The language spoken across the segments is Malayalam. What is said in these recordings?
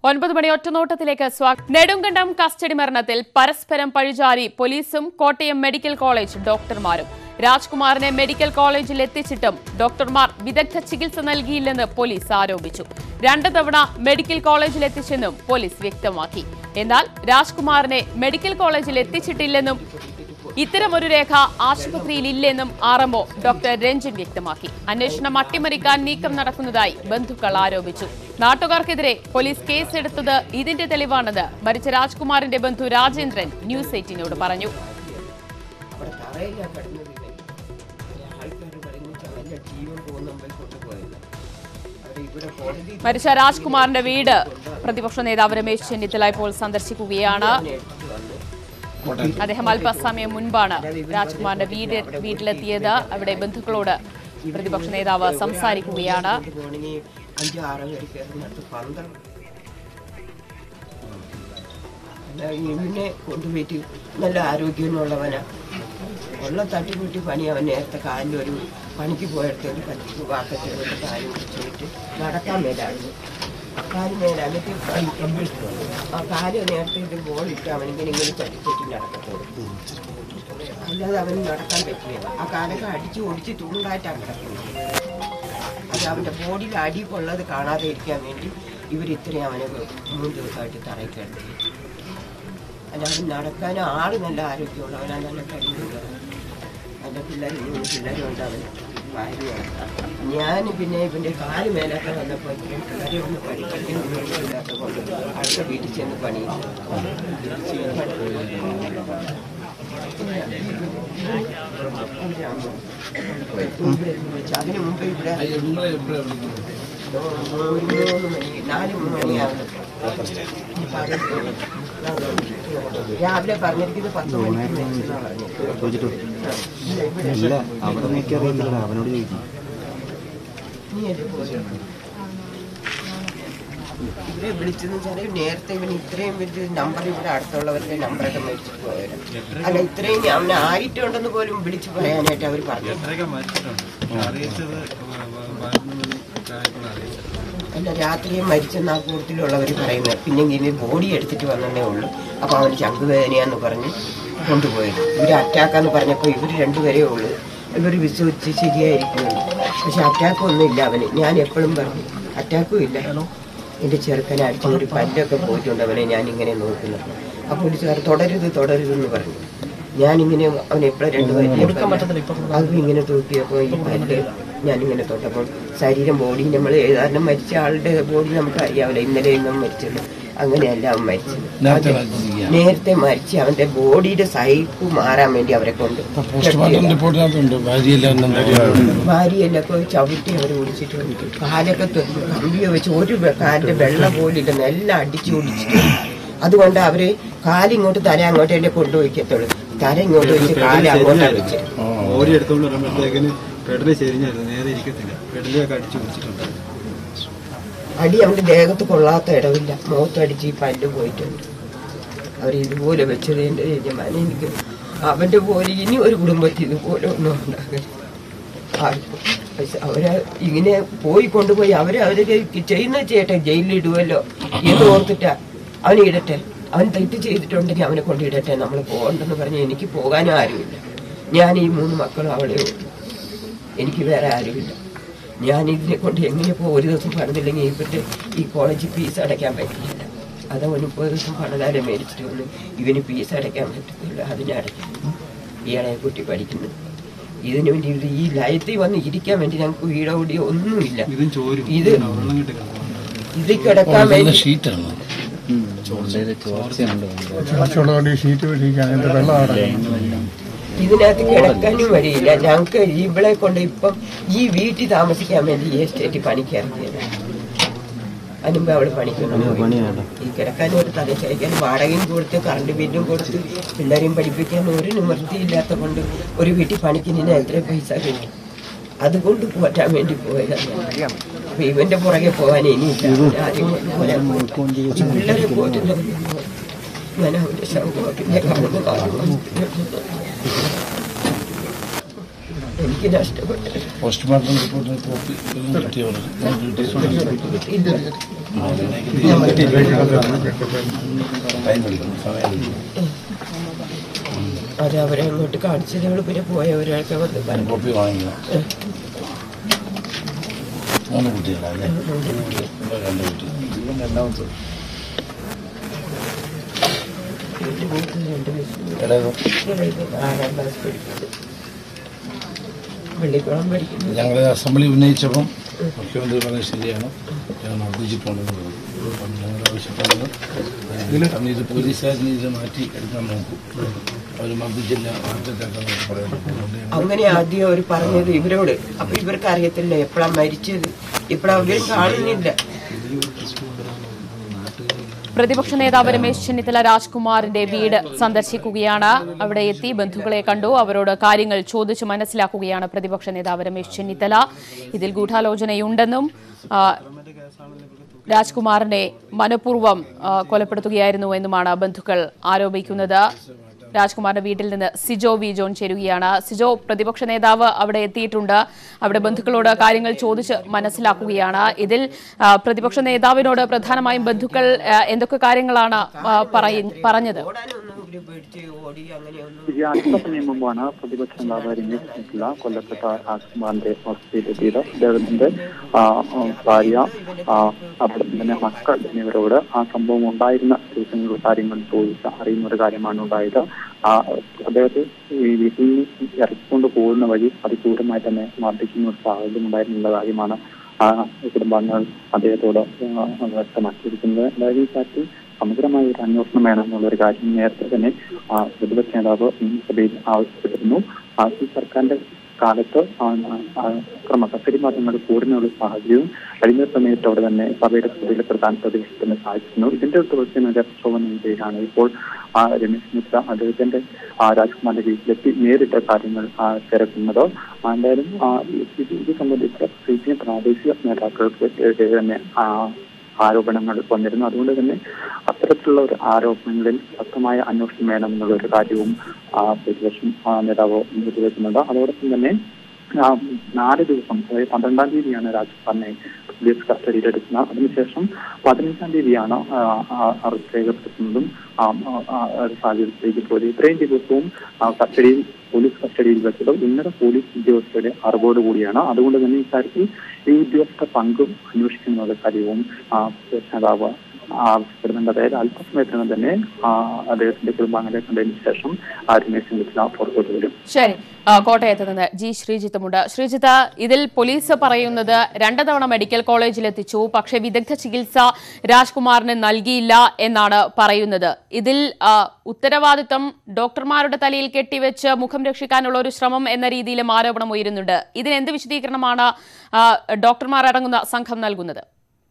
ഒൻപത് മണി ഒറ്റനോട്ടത്തിലേക്ക് സ്വാഗതം നെടുങ്കണ്ടം കസ്റ്റഡി മരണത്തിൽ പരസ്പരം പഴിചാരി പോലീസും കോട്ടയം മെഡിക്കൽ കോളേജ് ഡോക്ടർമാരും രാജ്കുമാറിനെ മെഡിക്കൽ കോളേജിൽ എത്തിച്ചിട്ടും ഡോക്ടർമാർ വിദഗ്ധ ചികിത്സ നൽകിയില്ലെന്ന് പോലീസ് ആരോപിച്ചു രണ്ട് തവണ മെഡിക്കൽ കോളേജിൽ എത്തിച്ചെന്നും പോലീസ് വ്യക്തമാക്കി എന്നാൽ രാജ്കുമാറിനെ മെഡിക്കൽ കോളേജിൽ എത്തിച്ചിട്ടില്ലെന്നും ഇത്തരമൊരു രേഖ ആശുപത്രിയിൽ ഇല്ലെന്നും ആർ എംഒ ഡോക്ടർ രഞ്ജൻ വ്യക്തമാക്കി അന്വേഷണം അട്ടിമറിക്കാൻ നീക്കം നടക്കുന്നതായി ബന്ധുക്കൾ ആരോപിച്ചു നാട്ടുകാർക്കെതിരെ പോലീസ് കേസെടുത്തത് ഇതിന്റെ തെളിവാണെന്ന് മരിച്ച രാജ്കുമാറിന്റെ ബന്ധു രാജേന്ദ്രൻ ന്യൂസ് എയ്റ്റീനോട് പറഞ്ഞു അവിടെ തറയിലാ കിടന്നത് ഇവൻ ആൾക്കാർ പറയുന്നു അവന്റെ ജീവൻ പോകുന്ന മുമ്പിൽ കൊണ്ടുപോയത് അവിടെ ഇവിടെ കോടതി മരിച്ച രാജ്കുമാറിന്റെ വീട് പ്രതിപക്ഷ നേതാവ് രമേശ് ചെന്നിത്തല ഇപ്പോൾ സന്ദർശിക്കുകയാണ് എടുത്തിട്ട് വന്ന് അദ്ദേഹം അല്പസമയം മുൻപാണ് രാജ്കുമാറിന്റെ വീട് വീട്ടിലെത്തിയത് അവിടെ ബന്ധുക്കളോട് പ്രതിപക്ഷ നേതാവ് സംസാരിക്കുകയാണ് കൊണ്ട് പോകണമെങ്കിൽ അഞ്ചോ ആറോ പേര് കയറുന്നിടത്ത് പന്ത്രണ്ട് അല്ല, ഇവനെ കൊണ്ടുപോയിട്ട് നല്ല ആരോഗ്യമുള്ളവനാ ഉള്ള തട്ടിക്കൂട്ടി പണി അവൻ നേരത്തെ കാലിൽ ഒരു പണിക്ക് പോയടുത്ത് ഒരു കത്തി വാക്കത്തിലോട്ട് കാലും വെച്ചിട്ട് നടക്കാൻ മേലായിരുന്നു കാല് മേലെ എന്നിട്ട് ആ കാല് നേരത്തെ ഇത് ബോളിട്ട് അവനിങ്ങനെ ഇങ്ങനെ ചട്ടിച്ചേറ്റി നടക്കത്തുള്ളൂ അല്ലാതെ അവന് നടക്കാൻ പറ്റില്ല ആ കാലൊക്കെ അടിച്ച് ഒടിച്ച് തുണ്ടായിട്ടാണ് കിടക്കുന്നത് അത് അവൻ്റെ ബോഡിയിൽ അടി കൊള്ളത് കാണാതെ ഇരിക്കാൻ വേണ്ടി ഇവർ ഇത്രയും അവനെ മൂന്ന് ദിവസമായിട്ട് തറയിൽ കിടത്തി അല്ല അവൻ നടക്കാനും ആള് നല്ല ആരോഗ്യമുള്ളവനാ നല്ല കഴിവുള്ളവൻ എൻ്റെ പിള്ളേർ മൂന്ന് പിള്ളേരും ഉണ്ട് അവൻ ഭാര്യയാണ് ഞാൻ പിന്നെ ഇവൻ്റെ കാല് മേലൊക്കെ വന്നപ്പോൾ ഇത്രയും പിള്ളേരെ ഒന്ന് പഠിപ്പിക്കാൻ വീട്ടിലില്ലാത്ത കൊണ്ട് അടുത്ത വീട്ടിൽ ചെന്ന് പണി അതിന് മുമ്പ് ഇവിടെ ഒരു മൂന്ന് മണി നാല് മണിയാവുന്നു രാവിലെ പറഞ്ഞിരിക്കുന്നത് പത്ത് മണിക്ക് മരിച്ചെന്നാ പറഞ്ഞത് അല്ല അവിടെ നോക്കി അറിയത്തില്ല അവനോട് ചോദിക്കും നീ എന്റെ പോയി. ഇവരെ വിളിച്ചെന്ന് വെച്ചാൽ നേരത്തെ ഇവൻ ഇത്രയും വലിയ നമ്പർ ഇവിടെ അടുത്തുള്ളവരുടെ നമ്പറൊക്കെ മേടിച്ചിട്ട് പോയവരാ അല്ല ഇത്രയും അവനെ ആയിട്ടുണ്ടെന്ന് പോലും വിളിച്ചു പറയാനായിട്ട് അവർ പറഞ്ഞു എത്രയൊക്കെ മരിച്ചിട്ടുണ്ട് അറിയിച്ചത് പതിനൊന്ന് മണി ആയപ്പോഴാണ് അറിയിച്ചത് അല്ല രാത്രിയെ മരിച്ചെന്ന് ആ കൂട്ടത്തിലുള്ളവർ പറയുന്നത് പിന്നെ ഇങ്ങനെ ബോഡി എടുത്തിട്ട് വന്നതേ ഉള്ളൂ അപ്പോൾ അവന് ചങ്കുവേദനയാന്ന് പറഞ്ഞ് കൊണ്ടുപോയത് ഇവർ അറ്റാക്കാന്ന് പറഞ്ഞപ്പോൾ ഇവർ രണ്ടുപേരേ ഉള്ളൂ ഇവർ വിശ്വസിച്ച് ശരിയായിരിക്കുന്നു പക്ഷെ അറ്റാക്കും ഒന്നും ഇല്ല അവന് ഞാൻ എപ്പോഴും പറഞ്ഞു അറ്റാക്കും ഇല്ല എൻ്റെ ചെറുക്കനെ അടിച്ച ഒരു പല്ലൊക്കെ പോയിട്ടുണ്ട് അവനെ ഞാൻ ഇങ്ങനെ നോക്കുന്നത് ആ പോലീസുകാർ തുടരുത് തുടരുതെന്ന് പറഞ്ഞു ഞാനിങ്ങനെ അവൻ എപ്പോഴും രണ്ട് പല്ല് അതും ഇങ്ങനെ തൂക്കിയപ്പോൾ ഈ പല്ല് ഞാനിങ്ങനെ തൊട്ടപ്പോൾ ശരീരം ബോഡി നമ്മൾ ഏതാണ്ട് മരിച്ച ആളുടെ ബോഡി നമുക്ക് അറിയാവില്ല ഇന്നലെ ഇന്നും മരിച്ചത് അങ്ങനെയല്ല അവൻ മരിച്ചത് നേരത്തെ മരിച്ച് അവന്റെ ബോഡിയുടെ സൈപ്പ് മാറാൻ വേണ്ടി അവരെ കൊണ്ട് പോസ്റ്റ്മോർട്ടം റിപ്പോർട്ടിനകത്തുണ്ട് ഭാര്യയെല്ലാം ഭാര്യയെല്ലൊക്കെ ചവിട്ടി അവർ ഓടിച്ചിട്ട് കാലൊക്കെ തൊ- കമ്പിയെ വെച്ച് ഒരു വെ- കാലിന്റെ വെള്ളം പോലില്ലെന്ന് എല്ലാം അടിച്ചു ഓടിച്ചിട്ട് അതുകൊണ്ട് അവര് കാലിങ്ങോട്ട് തല അങ്ങോട്ട് എന്നെ കൊണ്ടുപോയിക്കത്തുള്ളൂ തല ഇങ്ങോട്ട് വെച്ച് കാല് അങ്ങോട്ടാണ് വെച്ചത് ഓടി എടുത്തോണ്ട് വരുമ്പോഴത്തേക്കിന് പെടല് ചെരിഞ്ഞായിരുന്നു നേരെ ഇരിക്കത്തില്ല പെടലൊക്കെ അടിച്ചു പിടിച്ചിട്ടുണ്ടായിരുന്നു അടി അവന്റെ ദേഹത്ത് കൊള്ളാത്ത ഇടവില്ല മുഖത്തടിച്ച് ഈ പല്ല് പോയിട്ടുണ്ട് അവർ ഇതുപോലെ വെച്ചത് എൻ്റെ യജമാനൻ എനിക്ക് അവന്റെ പോലെ ഇനി ഒരു കുടുംബത്തിൽ ഇതുപോലെ ഒന്നും ഉണ്ടാകരുത് ആർക്കും. പക്ഷെ അവരെ ഇങ്ങനെ പോയി കൊണ്ടുപോയി അവരെ അവരെ ചെയ്യുന്ന ചെയ്യട്ടെ ജയിലിൽ ഇടുമല്ലോ എന്ന് ഓർത്തിട്ടാ അവന് ഇടട്ടെ അവൻ തെറ്റ് ചെയ്തിട്ടുണ്ടെങ്കിൽ അവനെ കൊണ്ടിടട്ടെ നമ്മൾ പോകണ്ടെന്ന് പറഞ്ഞ് എനിക്ക് പോകാനും ആരുമില്ല ഞാൻ ഈ മൂന്ന് മക്കളും അവളെ ഉള്ളൂ എനിക്ക് വേറെ ആരുമില്ല ഞാൻ ഇതിനെ കൊണ്ട് എങ്ങനെ പോകും ഒരു ദിവസം പണിതില്ലെങ്കിൽ ഇവരുടെ ഈ കോളേജിൽ ഫീസ് അടയ്ക്കാൻ പറ്റിയില്ല അത് അവന് മുപ്പത് ദിവസം പണിതാരെ മേടിച്ചിട്ട് വന്നു ഇവന് ഫീസ് അടയ്ക്കാൻ പറ്റത്തില്ല അതിനടയ്ക്കും ഇയാളെ കുട്ടി പഠിക്കുന്നു ഇതിനു വേണ്ടി ഇത് ഈ ലയത്തിൽ വന്ന് ഇരിക്കാൻ വേണ്ടി ഞങ്ങൾക്ക് വീടോടിയോ ഒന്നുമില്ല ഇതും ചോരും ഇത് വെള്ളം കിട്ടി കിടക്കണം ഇതിൽ കിടക്കാൻ വേണ്ടി ഷീറ്റാണ് ചോർച്ചയുണ്ട് കുറച്ചുള്ളതുകൊണ്ട് ഈ ഷീറ്റ് പിടിക്കാൻ അതിന്റെ വെള്ളം അവിടെ ഇതിനകത്ത് കിടക്കാനും വഴിയില്ല ഞങ്ങൾക്ക് ഇവിടെ കൊണ്ട് ഇപ്പം ഈ വീട്ടിൽ താമസിക്കാൻ വേണ്ടി ഈ എസ്റ്റേറ്റ് പണിക്ക് ഇറങ്ങിയതാണ് അതിനുമ്പ് അവിടെ പണിക്കൊന്നും പോയി. ഈ കിടക്കാനും ഒരു തലച്ചയക്കാൻ വാടകയും കൊടുത്ത് കറണ്ട് ബില്ലും കൊടുത്ത് പിള്ളേരെയും പഠിപ്പിക്കാൻ ഒരു നിവൃത്തിയില്ലാത്ത കൊണ്ട് ഒരു വീട്ടിൽ പണിക്ക് നിന്ന് എത്ര പൈസ കിട്ടും അതുകൊണ്ട് പോറ്റാൻ വേണ്ടി പോയതാണ് അപ്പൊ ഇവന്റെ പുറകെ പോകാൻ ഇനിയില്ല ആദ്യം പോരാൻ പോയി. ഈ പിള്ളേരെ പോറ്റുന്നത് ഞാൻ അവന്റെ ശവം പിന്നെ കാണുന്ന കാര്യം എനിക്ക് നഷ്ടപ്പെട്ടു പോസ്റ്റ്മോർട്ടം റിപ്പോർട്ടിന് കോപ്പി എല്ലാം കിട്ടിയവർക്ക് ടൈം എടുക്കണം സമയം എടുക്കണം അത് അവരെ അങ്ങോട്ട് കാണിച്ചതേ ഉള്ളൂ പിന്നെ പോയവരൊക്കെ വന്ന് പറഞ്ഞു കോപ്പി വാങ്ങിക്കണം മൂന്ന് കുട്ടികളല്ലേ രണ്ട് കുട്ടി രണ്ടാമത്തെ പിന്നെ മൂത്ത് രണ്ട് വയസ്സ് ഇടയത് ഇളയത് ആറാം ക്ലാസ് പഠിക്കുന്നത് വെള്ളിക്കുളം പഠിക്കുന്നു ഞങ്ങൾ അസംബ്ലി ഉന്നയിച്ചപ്പം മുഖ്യമന്ത്രി പറഞ്ഞത് ശരിയാണ് ഞാൻ മർദ്ദിച്ചിട്ടുണ്ടെന്ന് പറഞ്ഞു അപ്പം ഞങ്ങൾ ആവശ്യപ്പെടുന്നത് കാരണം ഇത് പോലീസുകാരന് ഇത് മാറ്റി എടുക്കാൻ നോക്കും അവർ മർദ്ദിച്ചില്ല മാറ്റത്തേക്കാന്ന് പറയുന്നത് അതുകൊണ്ട് ഞങ്ങൾ അങ്ങനെ ആദ്യം അവർ പറഞ്ഞത് ഇവരോട് അപ്പൊ ഇവർക്ക് അറിയത്തില്ല എപ്പോഴാ മരിച്ചത് ഇപ്പഴാ അവരും കാണുന്നില്ല പ്രതിപക്ഷ നേതാവ് രമേശ് ചെന്നിത്തല രാജ്കുമാറിന്റെ വീട് സന്ദർശിക്കുകയാണ് അവിടെ എത്തി ബന്ധുക്കളെ കണ്ടു അവരോട് കാര്യങ്ങൾ ചോദിച്ചു മനസ്സിലാക്കുകയാണ് പ്രതിപക്ഷ നേതാവ് രമേശ് ചെന്നിത്തല ഇതിൽ ഗൂഢാലോചനയുണ്ടെന്നും ആ, രാജ്കുമാറിനെ മനഃപൂർവ്വം ആ, കൊലപ്പെടുത്തുകയായിരുന്നു എന്നുമാണ് ബന്ധുക്കൾ ആരോപിക്കുന്നത് രാജ്കുമാറിന്റെ വീട്ടിൽ നിന്ന് സിജോ വി ജോൺ ചേരുകയാണ് സിജോ പ്രതിപക്ഷ നേതാവ് അവിടെ എത്തിയിട്ടുണ്ട് അവിടെ ബന്ധുക്കളോട് കാര്യങ്ങൾ ചോദിച്ച് മനസ്സിലാക്കുകയാണ് ഇതിൽ ആ, പ്രതിപക്ഷ നേതാവിനോട് പ്രധാനമായും ബന്ധുക്കൾ ആ, എന്തൊക്കെ കാര്യങ്ങളാണ് ആ, പറയ- പറഞ്ഞത് ഓടാനൊന്നും ഇവര് പേടിച്ച് ഓടി അങ്ങനെയൊന്നും ഈ അല്പസമയം മുമ്പാണ് പ്രതിപക്ഷ നേതാവ് രമേശ് ചെന്നിത്തല കൊല്ലപ്പെട്ട രാജ്കുമാറിന്റെ ഹോസ്പിറ്റലിലെത്തിയത് അദ്ദേഹത്തിന്റെ ആ, ആ, ഭാര്യ ആ, അതോടൊപ്പം തന്നെ മക്കൾ എന്നിവരോട് ആ സംഭവം ഉണ്ടായിരുന്ന ദിവസങ്ങളിൽ കാര്യങ്ങൾ ചോദിച്ച് അറിയുന്ന ഒരു കാര്യമാണ് ഉണ്ടായത് ആ അദ്ദേഹത്തെ ഈ വീട്ടിൽ നിന്ന് ഇറക്കിക്കൊണ്ട് പോകുന്ന വഴി അതിക്രൂരമായി തന്നെ മർദ്ദിക്കുന്ന ഒരു സാഹചര്യം ഉണ്ടായിരുന്നുള്ള കാര്യമാണ് ആ കുടുംബാംഗങ്ങൾ അദ്ദേഹത്തോട് ആ, വ്യക്തമാക്കിയിരിക്കുന്നത് അതായത് ഈ കാര്യത്തിൽ സമഗ്രമായ ഒരു അന്വേഷണം വേണം എന്നുള്ള ഒരു കാര്യം നേരത്തെ തന്നെ ആ, പ്രതിപക്ഷ നേതാവ് നിയമസഭയിൽ ആവശ്യപ്പെട്ടിരുന്നു ആ, ഈ സർക്കാരിന്റെ കാലത്ത് ആ, ആ, ക്രമ കസ്റ്റഡി മാറ്റങ്ങൾ കൂടുന്നുള്ള സാഹചര്യവും കഴിഞ്ഞ സമയത്ത് അവിടെ തന്നെ സഭയുടെ പൊതുവിലെ പ്രധാന പ്രതിപക്ഷത്തിന് സാധിച്ചിരുന്നു ഇതിന്റെ തുടർച്ചയായ പ്രക്ഷോഭം രീതിയിലാണ് ഇപ്പോൾ ആ രമേശ് ചെന്നിത്തല അദ്ദേഹത്തിന്റെ ആ, രാജ്കുമാറിന്റെ വീട്ടിലെത്തി നേരിട്ട കാര്യങ്ങൾ ആ, തിരക്കുന്നത് ആ, എന്തായാലും ആ, ഇത് ഇത് സംബന്ധിച്ച് സി പി എം പ്രാദേശിക നേതാക്കൾക്ക് എതിരെ തന്നെ ആ, ആരോപണങ്ങൾ വന്നിരുന്നു അതുകൊണ്ട് തന്നെ അത്തരത്തിലുള്ള ഒരു ആരോപണങ്ങളിൽ ശക്തമായ അന്വേഷണം വേണമെന്നുള്ള ഒരു കാര്യവും ആ, പ്രതിപക്ഷം ആ, നേതാവ് മുന്നോട്ട് വെക്കുന്നുണ്ട് അതോടൊപ്പം തന്നെ ആ, നാല് ദിവസം അതായത് പന്ത്രണ്ടാം തീയതിയാണ് രാജ്ഭവനെ പോലീസ് കസ്റ്റഡിയിൽ എടുക്കുന്നത് അതിനുശേഷം പതിനഞ്ചാം തീയതിയാണ് ആ, ആ, അറസ്റ്റ് രേഖപ്പെടുത്തുന്നതും ആ, ആ, ആ, ഒരു സാഹചര്യത്തിലേക്ക് പോയത് ഇത്രയും ദിവസവും ആ, കസ്റ്റഡിയിൽ പോലീസ് കസ്റ്റഡിയിൽ വെച്ചത് ഉന്നത പോലീസ് ഉദ്യോഗസ്ഥരുടെ അറിവോട് കൂടിയാണ് അതുകൊണ്ട് തന്നെ ഇക്കാര്യത്തിൽ ഈ ഉദ്യോഗസ്ഥ പങ്കും അന്വേഷിക്കുന്ന കാര്യവും ആ, പ്രതിപക്ഷ നേതാവ് ആവശ്യപ്പെടുന്നുണ്ട് അതായത് അല്പസമയത്തിനകം തന്നെ ആ, അദ്ദേഹത്തിന്റെ കുടുംബാംഗങ്ങളെ കണ്ടതിന് ശേഷം ആ രമേശ് ചെന്നിത്തല പുറത്തോട്ട് വരും ശരി ആ, കോട്ടയത്ത് നിന്ന് ജി ശ്രീജിത്തുമുണ്ട് ശ്രീജിത്ത് ഇതിൽ പോലീസ് പറയുന്നത് രണ്ടു തവണ മെഡിക്കൽ കോളേജിൽ എത്തിച്ചു പക്ഷേ വിദഗ്ധ ചികിത്സ രാജ്കുമാറിന് നൽകിയില്ല എന്നാണ് പറയുന്നത് ഇതിൽ ആ, ഉത്തരവാദിത്തം ഡോക്ടർമാരുടെ തലയിൽ കെട്ടിവെച്ച് മുഖം രക്ഷിക്കാനുള്ള ഒരു ശ്രമം എന്ന രീതിയിലും ആരോപണം ഉയരുന്നുണ്ട് ഇതിന് എന്ത് വിശദീകരണമാണ് ആ, ഡോക്ടർമാർ അടങ്ങുന്ന സംഘം നൽകുന്നത്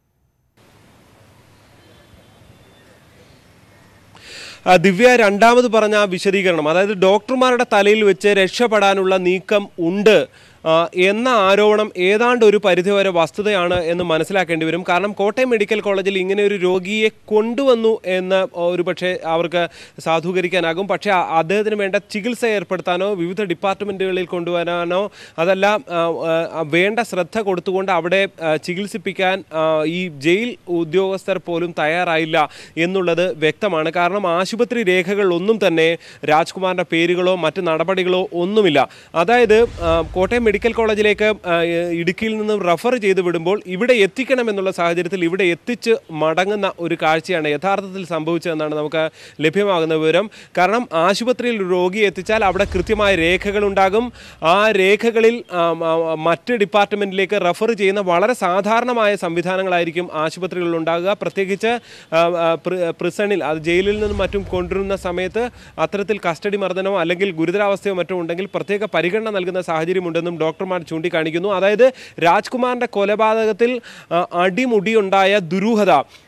ആ, ദിവ്യ രണ്ടാമത് പറഞ്ഞ ആ വിശദീകരണം അതായത് ഡോക്ടർമാരുടെ തലയിൽ വെച്ച് രക്ഷപ്പെടാനുള്ള നീക്കം ഉണ്ട് ആ, എന്ന ആരോപണം ഏതാണ്ട് ഒരു പരിധിവരെ വസ്തുതയാണ് എന്ന് മനസ്സിലാക്കേണ്ടി വരും കാരണം കോട്ടയം മെഡിക്കൽ കോളേജിൽ ഇങ്ങനെ ഒരു രോഗിയെ കൊണ്ടുവന്നു എന്ന് ഒരു പക്ഷേ അവർക്ക് സാധൂകരിക്കാനാകും പക്ഷേ ആ- അദ്ദേഹത്തിന് വേണ്ട ചികിത്സ ഏർപ്പെടുത്താനോ വിവിധ ഡിപ്പാർട്ട്മെൻറ്റുകളിൽ കൊണ്ടുവരാനോ അതല്ല ആ, ആ, വേണ്ട ശ്രദ്ധ കൊടുത്തുകൊണ്ട് അവിടെ ആ, ചികിത്സിപ്പിക്കാൻ ആ, ഈ ജയിൽ ഉദ്യോഗസ്ഥർ പോലും തയ്യാറായില്ല എന്നുള്ളത് വ്യക്തമാണ് കാരണം ആശുപത്രി രേഖകൾ ഒന്നും തന്നെ രാജ്കുമാറിൻ്റെ പേരുകളോ മറ്റ് നടപടികളോ ഒന്നുമില്ല അതായത് ആ, കോട്ടയം മെഡിക്കൽ കോളേജിലേക്ക് ആ, ഇടുക്കിയിൽ നിന്നും റഫർ ചെയ്ത് വിടുമ്പോൾ ഇവിടെ എത്തിക്കണമെന്നുള്ള സാഹചര്യത്തിൽ ഇവിടെ എത്തിച്ച് മടങ്ങുന്ന ഒരു കാഴ്ചയാണ് യഥാർത്ഥത്തിൽ സംഭവിച്ചതെന്നാണ് നമുക്ക് ലഭ്യമാകുന്ന വിവരം കാരണം ആശുപത്രിയിൽ ഒരു രോഗിയെ എത്തിച്ചാൽ അവിടെ കൃത്യമായ രേഖകളുണ്ടാകും ആ രേഖകളിൽ ആ, ആ, മറ്റ് ഡിപ്പാർട്ട്മെന്റിലേക്ക് റഫർ ചെയ്യുന്ന വളരെ സാധാരണമായ സംവിധാനങ്ങളായിരിക്കും ആശുപത്രികളിൽ ഉണ്ടാകുക പ്രത്യേകിച്ച് ആ, ആ, പ്രി- പ്രിസണിൽ അത് ജയിലിൽ നിന്നും മറ്റും കൊണ്ടുവരുന്ന സമയത്ത് അത്തരത്തിൽ കസ്റ്റഡി മർദ്ദനമോ അല്ലെങ്കിൽ ഗുരുതരാവസ്ഥയോ മറ്റോ ഉണ്ടെങ്കിൽ പ്രത്യേക പരിഗണന നൽകുന്ന സാഹചര്യമുണ്ടെന്നും ഡോക്ടർമാർ ചൂണ്ടിക്കാണിക്കുന്നു അതായത് രാജ്കുമാറിന്റെ കൊലപാതകത്തിൽ ആ, അടിമുടിയുണ്ടായ ദുരൂഹത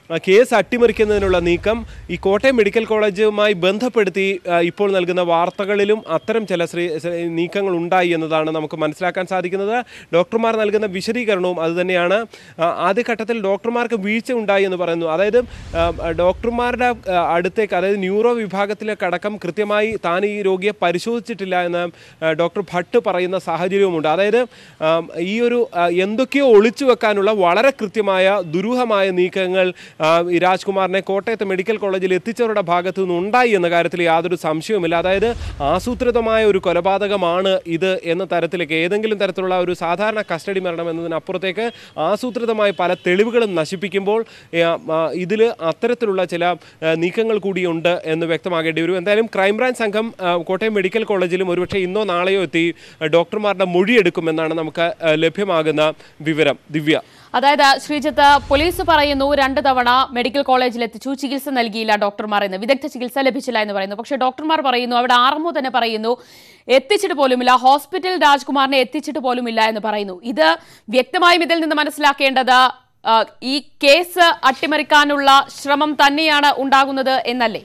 ആ, കേസ് അട്ടിമറിക്കുന്നതിനുള്ള നീക്കം ഈ കോട്ടയം മെഡിക്കൽ കോളേജുമായി ബന്ധപ്പെടുത്തി ആ, ഇപ്പോൾ നൽകുന്ന വാർത്തകളിലും അത്തരം ചില ശ്രീ ശ്രീ- നീക്കങ്ങൾ ഉണ്ടായി എന്നതാണ് നമുക്ക് മനസ്സിലാക്കാൻ സാധിക്കുന്നത് ഡോക്ടർമാർ നൽകുന്ന വിശദീകരണവും അതുതന്നെയാണ് ആ, ആദ്യഘട്ടത്തിൽ ഡോക്ടർമാർക്ക് വീഴ്ച ഉണ്ടായി എന്ന് പറയുന്നു അതായത് ആ, ഡോക്ടർമാരുടെ ആ, അടുത്തേക്ക് അതായത് ന്യൂറോ വിഭാഗത്തിലേക്ക് അടക്കം കൃത്യമായി താൻ ഈ രോഗിയെ പരിശോധിച്ചിട്ടില്ല എന്ന് ആ, ഡോക്ടർ ഭട്ട് പറയുന്ന സാഹചര്യവുമുണ്ട് അതായത് ആ, ഈ ഒരു ആ, എന്തൊക്കെയോ ഒളിച്ചു വെക്കാനുള്ള വളരെ കൃത്യമായ ദുരൂഹമായ നീക്കങ്ങൾ ആ, ഈ രാജ്കുമാറിനെ കോട്ടയത്ത് മെഡിക്കൽ കോളേജിൽ എത്തിച്ചവരുടെ ഭാഗത്തു നിന്ന് ഉണ്ടായി എന്ന കാര്യത്തിൽ യാതൊരു സംശയവുമില്ല അതായത് ആസൂത്രിതമായ ഒരു കൊലപാതകമാണ് ഇത് എന്ന തരത്തിലേക്ക് ഏതെങ്കിലും തരത്തിലുള്ള ഒരു സാധാരണ കസ്റ്റഡി മരണം എന്നതിനപ്പുറത്തേക്ക് ആസൂത്രിതമായ പല തെളിവുകളും നശിപ്പിക്കുമ്പോൾ ഇതിൽ അത്തരത്തിലുള്ള ചില ആ, നീക്കങ്ങൾ കൂടിയുണ്ട് എന്ന് വ്യക്തമാകേണ്ടി വരും എന്തായാലും ക്രൈംബ്രാഞ്ച് സംഘം ആ, കോട്ടയം മെഡിക്കൽ കോളേജിലും ഒരുപക്ഷെ ഇന്നോ നാളെയോ എത്തി ആ, ഡോക്ടർമാരുടെ മൊഴിയെടുക്കുമെന്നാണ് നമുക്ക് ആ, ലഭ്യമാകുന്ന വിവരം ദിവ്യ അതായത് ശ്രീജിത്ത് പോലീസ് പറയുന്നു രണ്ട് തവണ മെഡിക്കൽ കോളേജിൽ എത്തിച്ചു ചികിത്സ നൽകിയില്ല ഡോക്ടർമാർ എന്ന് വിദഗ്ധ ചികിത്സ ലഭിച്ചില്ല എന്ന് പറയുന്നു പക്ഷേ ഡോക്ടർമാർ പറയുന്നു അവിടെ ആർമോ തന്നെ പറയുന്നു എത്തിച്ചിട്ട് പോലുമില്ല ഹോസ്പിറ്റൽ രാജ്കുമാറിനെ എത്തിച്ചിട്ട് പോലുമില്ല എന്ന് പറയുന്നു ഇത് വ്യക്തമായും ഇതിൽ നിന്ന് മനസ്സിലാക്കേണ്ടത് ആ, ഈ കേസ് അട്ടിമറിക്കാനുള്ള ശ്രമം തന്നെയാണ് ഉണ്ടാകുന്നത് എന്നല്ലേ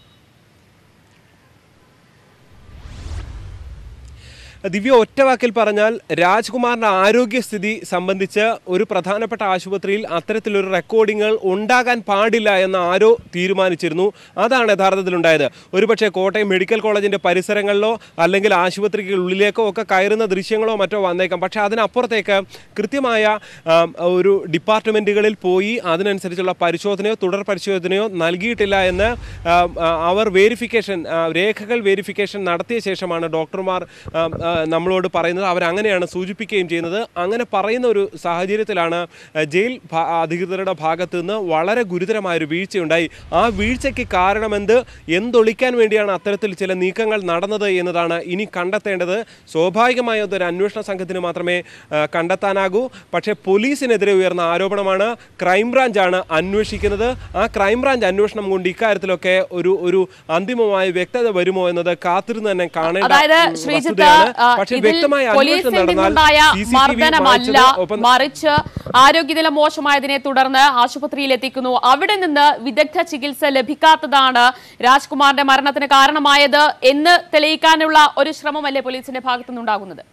ദിവ്യ ഒറ്റ വാക്കിൽ പറഞ്ഞാൽ രാജ്കുമാറിന്റെ ആരോഗ്യസ്ഥിതി സംബന്ധിച്ച് ഒരു പ്രധാനപ്പെട്ട ആശുപത്രിയിൽ അത്തരത്തിലൊരു റെക്കോർഡിങ്ങുകൾ ഉണ്ടാകാൻ പാടില്ല എന്ന് ആരോ തീരുമാനിച്ചിരുന്നു അതാണ് യഥാർത്ഥത്തിലുണ്ടായത് ഒരുപക്ഷെ കോട്ടയം മെഡിക്കൽ കോളേജിന്റെ പരിസരങ്ങളിലോ അല്ലെങ്കിൽ ആശുപത്രിക്കുള്ളിലേക്കോ ഒക്കെ കയറുന്ന ദൃശ്യങ്ങളോ മറ്റോ വന്നേക്കാം പക്ഷേ അതിനപ്പുറത്തേക്ക് കൃത്യമായ ആം, ഒരു ഡിപ്പാർട്ട്മെന്റുകളിൽ പോയി അതിനനുസരിച്ചുള്ള പരിശോധനയോ തുടർ പരിശോധനയോ നൽകിയിട്ടില്ല എന്ന് ആം, ആ, അവർ വേരിഫിക്കേഷൻ ആ, രേഖകൾ വേരിഫിക്കേഷൻ നടത്തിയ ശേഷമാണ് ഡോക്ടർമാർ ആം, ആ, നമ്മളോട് പറയുന്നത് അവരങ്ങനെയാണ് സൂചിപ്പിക്കുകയും ചെയ്യുന്നത് അങ്ങനെ പറയുന്ന ഒരു സാഹചര്യത്തിലാണ് ആ, ജയിൽ ഭ- അധികൃതരുടെ ഭാഗത്തു നിന്ന് വളരെ ഗുരുതരമായൊരു വീഴ്ചയുണ്ടായി ആ വീഴ്ചയ്ക്ക് കാരണമെന്ത് എന്തൊളിക്കാൻ വേണ്ടിയാണ് അത്തരത്തിൽ ചില നീക്കങ്ങൾ നടന്നത് എന്നതാണ് ഇനി കണ്ടെത്തേണ്ടത് സ്വാഭാവികമായും അതൊരു അന്വേഷണ സംഘത്തിന് മാത്രമേ ആ, കണ്ടെത്താനാകൂ പക്ഷേ പോലീസിനെതിരെ ഉയർന്ന ആരോപണമാണ് ക്രൈംബ്രാഞ്ചാണ് അന്വേഷിക്കുന്നത് ആ ക്രൈംബ്രാഞ്ച് അന്വേഷണം കൊണ്ട് ഇക്കാര്യത്തിലൊക്കെ ഒരു ഒരു അന്തിമമായ വ്യക്തത വരുമോ എന്നത് കാത്തിരുന്ന് തന്നെ കാണേണ്ട അതായത് ഉം, ശ്രീജിത്ത് വസ്തുതയാണ് ആ, പക്ഷേ ഇതിൽ വ്യക്തമായ പോലീസിൽ അന്വേഷണം നടന്നാൽ നിന്നുണ്ടായ CCTV മർദ്ദനമല്ല മായ്ച്ചത് ഒപ്പം മറിച്ച് ആരോഗ്യനില മോശമായതിനെ തുടർന്ന് ആശുപത്രിയിൽ എത്തിക്കുന്നു അവിടെ നിന്ന് വിദഗ്ധ ചികിത്സ ലഭിക്കാത്തതാണ് രാജ്കുമാറിന്റെ മരണത്തിന് കാരണമായത് എന്ന് തെളിയിക്കാനുള്ള ഒരു ശ്രമമല്ലേ പോലീസിന്റെ ഭാഗത്തുനിന്നുണ്ടാകുന്നത്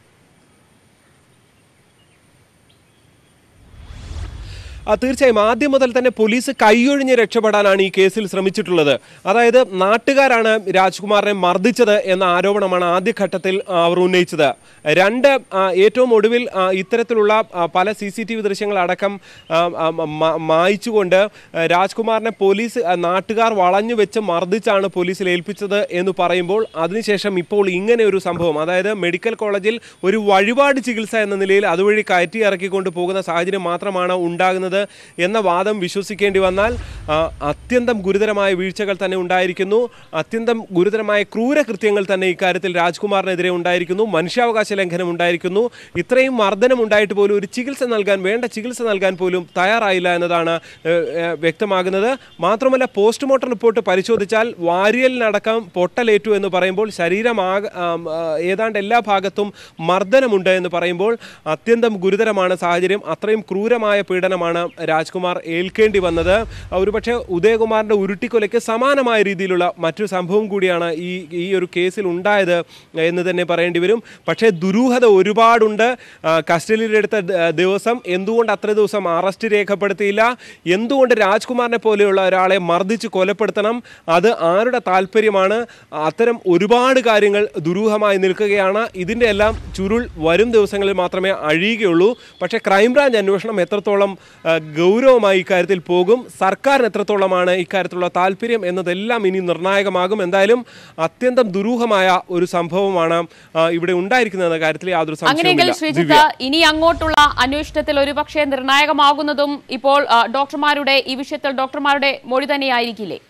ആ, തീർച്ചയായും ആദ്യം മുതൽ തന്നെ പോലീസ് കൈയൊഴിഞ്ഞ് രക്ഷപ്പെടാനാണ് ഈ കേസിൽ ശ്രമിച്ചിട്ടുള്ളത് അതായത് നാട്ടുകാരാണ് രാജ്കുമാറിനെ മർദ്ദിച്ചത് എന്ന ആരോപണമാണ് ആദ്യഘട്ടത്തിൽ ആ, അവർ ഉന്നയിച്ചത് രണ്ട് ആ, ഏറ്റവും ഒടുവിൽ ആ, ഇത്തരത്തിലുള്ള ആ, പല സി സി ടി വി ദൃശ്യങ്ങൾ അടക്കം ആ, ആ, മ- മായ്ച്ചുകൊണ്ട് ആ, രാജ്കുമാറിനെ പോലീസ് ആ, നാട്ടുകാർ വളഞ്ഞു വെച്ച് മർദ്ദിച്ചാണ് പോലീസിൽ ഏൽപ്പിച്ചത് എന്ന് പറയുമ്പോൾ അതിനുശേഷം ഇപ്പോൾ ഇങ്ങനെ ഒരു സംഭവം അതായത് മെഡിക്കൽ കോളേജിൽ ഒരു വഴിപാട് ചികിത്സ എന്ന നിലയിൽ അതുവഴി കയറ്റി ഇറക്കിക്കൊണ്ട് പോകുന്ന സാഹചര്യം മാത്രമാണ് ഉണ്ടാകുന്നത് എന്ന വാദം വിശ്വസിക്കേണ്ടി വന്നാൽ ആ, അത്യന്തം ഗുരുതരമായ വീഴ്ചകൾ തന്നെ ഉണ്ടായിരിക്കുന്നു അത്യന്തം ഗുരുതരമായ ക്രൂരകൃത്യങ്ങൾ തന്നെ ഇക്കാര്യത്തിൽ രാജ്കുമാറിനെതിരെ ഉണ്ടായിരിക്കുന്നു മനുഷ്യാവകാശ ലംഘനം ഉണ്ടായിരിക്കുന്നു ഇത്രയും മർദ്ദനം ഉണ്ടായിട്ട് പോലും ഒരു ചികിത്സ നൽകാൻ വേണ്ട ചികിത്സ നൽകാൻ പോലും തയ്യാറായില്ല എന്നതാണ് ഏഹ്, ഏഹ്, വ്യക്തമാകുന്നത് മാത്രമല്ല പോസ്റ്റ്മോർട്ടം റിപ്പോർട്ട് പരിശോധിച്ചാൽ വാരിയലിനടക്കം പൊട്ടലേറ്റു എന്ന് പറയുമ്പോൾ ശരീരം ആകെ ആം, ആ, ഏതാണ്ട് എല്ലാ ഭാഗത്തും മർദ്ദനമുണ്ട് എന്ന് പറയുമ്പോൾ അത്യന്തം ഗുരുതരമാണ് സാഹചര്യം അത്രയും ക്രൂരമായ പീഡനമാണ് രാജ്കുമാർ ഏൽക്കേണ്ടി വന്നത് ഒരുപക്ഷെ ഉദയകുമാറിന്റെ ഉരുട്ടിക്കൊലയ്ക്ക് സമാനമായ രീതിയിലുള്ള മറ്റൊരു സംഭവം കൂടിയാണ് ഈ ഈ ഒരു കേസിൽ ഉണ്ടായത് എന്ന് തന്നെ പറയേണ്ടി വരും പക്ഷേ ദുരൂഹത ഒരുപാടുണ്ട് ആ, കസ്റ്റഡിയിലെടുത്ത ദ- ദിവസം എന്തുകൊണ്ട് അത്ര ദിവസം അറസ്റ്റ് രേഖപ്പെടുത്തിയില്ല എന്തുകൊണ്ട് രാജ്കുമാറിനെ പോലെയുള്ള ഒരാളെ മർദ്ദിച്ച് കൊലപ്പെടുത്തണം അത് ആരുടെ താല്പര്യമാണ് അത്തരം ഒരുപാട് കാര്യങ്ങൾ ദുരൂഹമായി നിൽക്കുകയാണ് ഇതിൻ്റെ എല്ലാം ചുരുൾ വരും ദിവസങ്ങളിൽ മാത്രമേ അഴിയുകയുള്ളൂ പക്ഷേ ക്രൈംബ്രാഞ്ച് അന്വേഷണം എത്രത്തോളം ആ, ഗൗരവമായി ഇക്കാര്യത്തിൽ പോകും സർക്കാരിന് എത്രത്തോളമാണ് ഇക്കാര്യത്തിലുള്ള താല്പര്യം എന്നതെല്ലാം ഇനി നിർണായകമാകും എന്തായാലും അത്യന്തം ദുരൂഹമായ ഒരു സംഭവമാണ് ആ, ഇവിടെ ഉണ്ടായിരിക്കുന്നത് എന്ന കാര്യത്തിൽ യാതൊരു അങ്ങനെയെങ്കിൽ സംശയവുമില്ല ശ്രീജിത്ത് ദിവ്യ ഇനി അങ്ങോട്ടുള്ള അന്വേഷണത്തിൽ ഒരുപക്ഷെ നിർണായകമാകുന്നതും ഇപ്പോൾ ആ, ഡോക്ടർമാരുടെ ഈ വിഷയത്തിൽ ഡോക്ടർമാരുടെ മൊഴി തന്നെയായിരിക്കില്ലേ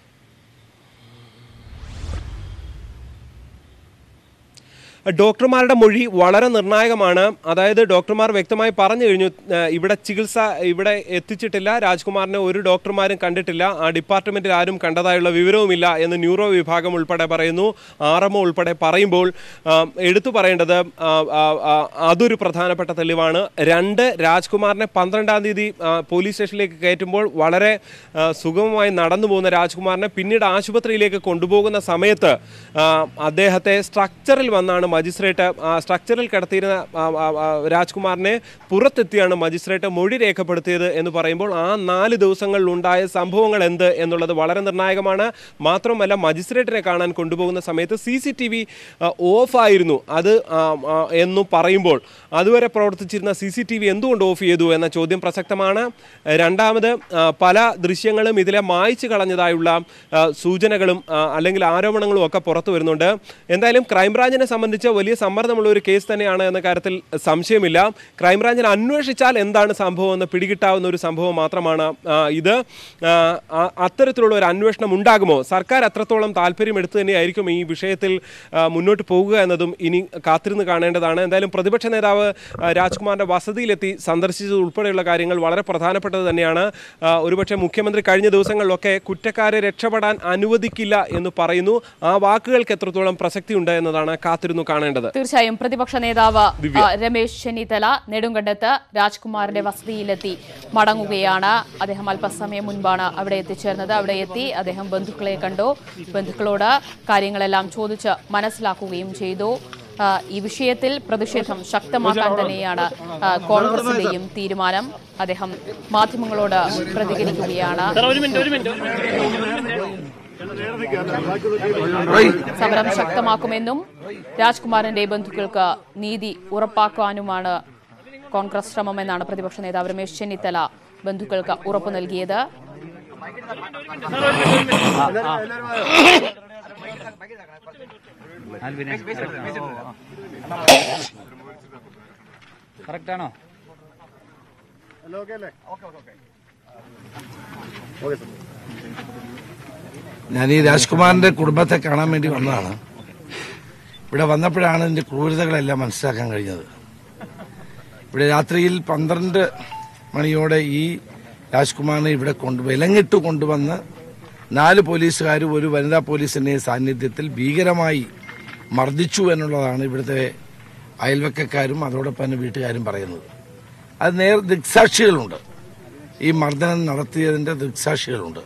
ഡോക്ടർമാരുടെ മൊഴി വളരെ നിർണായകമാണ് അതായത് ഡോക്ടർമാർ വ്യക്തമായി പറഞ്ഞു കഴിഞ്ഞു ആ, ഇവിടെ ചികിത്സ ഇവിടെ എത്തിച്ചിട്ടില്ല രാജ്കുമാറിനെ ഒരു ഡോക്ടർമാരും കണ്ടിട്ടില്ല ആ ഡിപ്പാർട്ട്മെന്റിൽ ആരും കണ്ടതായുള്ള വിവരവുമില്ല എന്ന് ന്യൂറോ വിഭാഗം ഉൾപ്പെടെ പറയുന്നു ആർ എം ഉൾപ്പെടെ പറയുമ്പോൾ ആ, എടുത്തു പറയേണ്ടത് ആ, ആ, ആ, അതൊരു പ്രധാനപ്പെട്ട തെളിവാണ് രണ്ട് രാജ്കുമാറിനെ പന്ത്രണ്ടാം തീയതി ആ, പോലീസ് സ്റ്റേഷനിലേക്ക് കയറ്റുമ്പോൾ വളരെ ആ, സുഗമമായി നടന്നു പോകുന്ന രാജ്കുമാറിനെ പിന്നീട് ആശുപത്രിയിലേക്ക് കൊണ്ടുപോകുന്ന സമയത്ത് ആ, അദ്ദേഹത്തെ സ്ട്രക്ചറിൽ വന്നാണ് മജിസ്ട്രേറ്റ് ആ, സ്ട്രക്ചറിൽ കിടത്തിയിരുന്ന ആ, ആ, ആ, രാജ്കുമാറിനെ പുറത്തെത്തിയാണ് മജിസ്ട്രേറ്റ് മൊഴി രേഖപ്പെടുത്തിയത് എന്ന് പറയുമ്പോൾ ആ നാല് ദിവസങ്ങളിൽ ഉണ്ടായ സംഭവങ്ങൾ എന്ത് എന്നുള്ളത് വളരെ നിർണായകമാണ് മാത്രമല്ല മജിസ്ട്രേറ്റിനെ കാണാൻ കൊണ്ടുപോകുന്ന സമയത്ത് സി സി ടി വി ഓഫായിരുന്നു അത് ആ, ആ, എന്നു പറയുമ്പോൾ അതുവരെ പ്രവർത്തിച്ചിരുന്ന സി സി ടി വി എന്തുകൊണ്ട് ഓഫ് ചെയ്തു എന്ന ചോദ്യം പ്രസക്തമാണ് രണ്ടാമത് ആ, പല ദൃശ്യങ്ങളും ഇതിലെ മായ്ച്ചു കളഞ്ഞതായുള്ള ആ, സൂചനകളും ആ, അല്ലെങ്കിൽ ആരോപണങ്ങളും ഒക്കെ പുറത്തു വരുന്നുണ്ട് എന്തായാലും ക്രൈംബ്രാഞ്ചിനെ സംബന്ധിച്ച് വലിയ സമ്മർദ്ദമുള്ള ഒരു കേസ് തന്നെയാണ് എന്ന കാര്യത്തിൽ സംശയമില്ല ക്രൈംബ്രാഞ്ചിന് അന്വേഷിച്ചാൽ എന്താണ് സംഭവം എന്ന് പിടികിട്ടാവുന്ന ഒരു സംഭവം മാത്രമാണ് ആ, ഇത് ആ, ആ- അത്തരത്തിലുള്ള ഒരു അന്വേഷണം ഉണ്ടാകുമോ സർക്കാർ അത്രത്തോളം താല്പര്യം എടുത്തു തന്നെയായിരിക്കും ഈ വിഷയത്തിൽ ആ, മുന്നോട്ട് പോകുക എന്നതും ഇനി കാത്തിരുന്ന് കാണേണ്ടതാണ് എന്തായാലും പ്രതിപക്ഷ നേതാവ് ആ, രാജ്കുമാറിന്റെ വസതിയിലെത്തി സന്ദർശിച്ചത് ഉൾപ്പെടെയുള്ള കാര്യങ്ങൾ വളരെ പ്രധാനപ്പെട്ടത് തന്നെയാണ് ആ, ഒരുപക്ഷെ മുഖ്യമന്ത്രി കഴിഞ്ഞ ദിവസങ്ങളിലൊക്കെ കുറ്റക്കാരെ രക്ഷപ്പെടാൻ അനുവദിക്കില്ല എന്ന് പറയുന്നു ആ വാക്കുകൾക്ക് എത്രത്തോളം പ്രസക്തിയുണ്ട് എന്നതാണ് കാത്തിരുന്നു കാണേണ്ടത് തീർച്ചയായും പ്രതിപക്ഷ നേതാവ് ആ, രമേശ് ചെന്നിത്തല നെടുങ്കണ്ടത്ത് രാജ്കുമാറിന്റെ വസതിയിലെത്തി മടങ്ങുകയാണ് അദ്ദേഹം അല്പസമയം മുൻപാണ് അവിടെ എത്തിച്ചേർന്നത് അവിടെ എത്തി അദ്ദേഹം ബന്ധുക്കളെ കണ്ടു ബന്ധുക്കളോട് കാര്യങ്ങളെല്ലാം ചോദിച്ച് മനസ്സിലാക്കുകയും ചെയ്തു ആ, ഈ വിഷയത്തിൽ പ്രതിഷേധം ശക്തമാക്കാൻ തന്നെയാണ് ആ, കോൺഗ്രസിന്റെയും തീരുമാനം അദ്ദേഹം മാധ്യമങ്ങളോട് പ്രതികരിക്കുകയാണ് സമരം ശക്തമാക്കുമെന്നും രാജ്കുമാറിന്റെ ബന്ധുക്കൾക്ക് നീതി ഉറപ്പാക്കാനുമാണ് കോൺഗ്രസ് ശ്രമമെന്നാണ് പ്രതിപക്ഷ നേതാവ് രമേശ് ചെന്നിത്തല ബന്ധുക്കൾക്ക് ഉറപ്പു നൽകിയത് കറക്റ്റാണോ ഞാൻ ഈ രാജ്കുമാറിന്റെ കുടുംബത്തെ കാണാൻ വേണ്ടി വന്നതാണ് ഇവിടെ വന്നപ്പോഴാണ് ഇതിന്റെ ക്രൂരതകളെല്ലാം മനസ്സിലാക്കാൻ കഴിഞ്ഞത് ഇവിടെ രാത്രിയിൽ പന്ത്രണ്ട് മണിയോടെ ഈ രാജ്കുമാറിനെ ഇവിടെ കൊണ്ട് വിലങ്ങിട്ട് കൊണ്ടുവന്ന് നാല് പോലീസുകാരും ഒരു വനിതാ പോലീസിന്റെ സാന്നിധ്യത്തിൽ ഭീകരമായി മർദ്ദിച്ചു എന്നുള്ളതാണ് ഇവിടുത്തെ അയൽവക്കക്കാരും അതോടൊപ്പം തന്നെ വീട്ടുകാരും പറയുന്നത് അത് നേർ ദൃക്സാക്ഷികളുണ്ട് ഈ മർദ്ദനം നടത്തിയതിന്റെ ദൃക്സാക്ഷികളുണ്ട്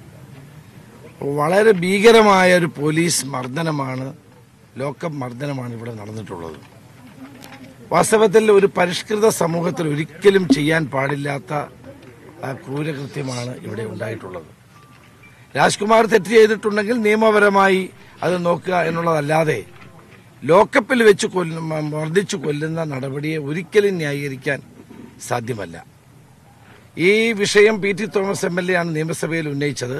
വളരെ ഭീകരമായ ഒരു പോലീസ് മർദ്ദനമാണ് ലോക്കപ്പ് മർദ്ദനമാണ് ഇവിടെ നടന്നിട്ടുള്ളത് വാസ്തവത്തിൽ ഒരു പരിഷ്കൃത സമൂഹത്തിൽ ഒരിക്കലും ചെയ്യാൻ പാടില്ലാത്ത ആ ക്രൂരകൃത്യമാണ് ഇവിടെ ഉണ്ടായിട്ടുള്ളത് രാജ്കുമാർ തെറ്റ് ചെയ്തിട്ടുണ്ടെങ്കിൽ നിയമപരമായി അത് നോക്കുക എന്നുള്ളതല്ലാതെ ലോക്കപ്പിൽ വെച്ച് കൊല്ല മർദ്ദിച്ചു കൊല്ലുന്ന നടപടിയെ ഒരിക്കലും ന്യായീകരിക്കാൻ സാധ്യമല്ല ഈ വിഷയം P T Thomas M L A ആണ് നിയമസഭയിൽ ഉന്നയിച്ചത്